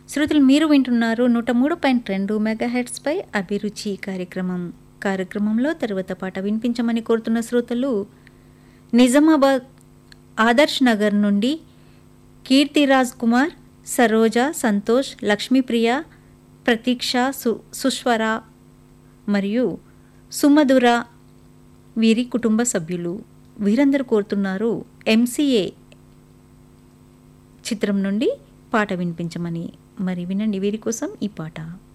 శ్రోతలు మీరు వింటున్నారు నూట మూడు పాయింట్ రెండు మెగా హెడ్స్పై అభిరుచి కార్యక్రమం కార్యక్రమంలో తర్వాత పాట వినిపించమని కోరుతున్న శ్రోతలు నిజామాబాద్ ఆదర్శ్ నగర్ నుండి కీర్తిరాజ్ కుమార్ సరోజ సంతోష్ లక్ష్మీప్రియ ప్రతీక్ష సు సుస్వర మరియు సుమధుర వీరి కుటుంబ సభ్యులు వీరందరూ కోరుతున్నారు ఎంసీఏ చిత్రం నుండి పాట వినిపించమని మరి వినండి వీరి కోసం ఈ పాట